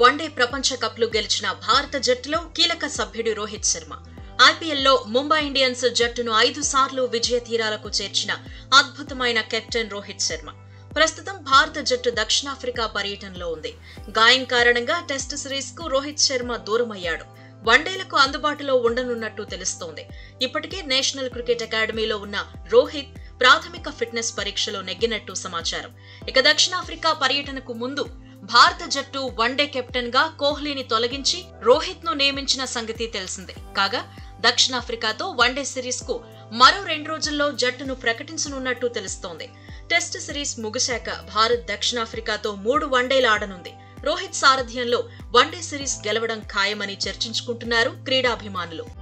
one day ప్రపంచ కప్లు గెలిచిన భారత జట్టులో కీలక సభ్యుడు రోహిత్ శర్మ ఐపీఎల్లో ముంబై ఇండియన్స్ జట్టును ఐదు సార్లు విజయ తీరాలకు చేర్చిన అద్భుతమైన కెప్టెన్ రోహిత్ శర్మ ప్రస్తుతం భారత జట్టు దక్షిణాఫ్రికా పర్యటనలో ఉంది గాయం కారణంగా టెస్ట్ సిరీస్ కు రోహిత్ శర్మ దూరమయ్యాడు వన్డేలకు అందుబాటులో ఉండనున్నట్టు తెలుస్తోంది ఇప్పటికే నేషనల్ క్రికెట్ అకాడమీలో ఉన్న రోహిత్ ప్రాథమిక ఫిట్నెస్ పరీక్షలో నెగ్గినట్టు సమాచారం ఇక దక్షిణాఫ్రికా పర్యటనకు ముందు భారత జట్టు వన్డే కెప్టెన్ గా కోహ్లీని తొలగించి రోహిత్ ను నియమించిన సంగతి తెలిసిందే కాగా దక్షిణాఫ్రికాతో వన్డే సిరీస్ కు మరో రెండు రోజుల్లో జట్టును ప్రకటించనున్నట్టు తెలుస్తోంది టెస్ట్ సిరీస్ ముగిశాక భారత్ దక్షిణాఫ్రికాతో మూడు వన్డేలు ఆడనుంది రోహిత్ సారథ్యంలో వన్డే సిరీస్ గెలవడం ఖాయమని చర్చించుకుంటున్నారు క్రీడాభిమానులు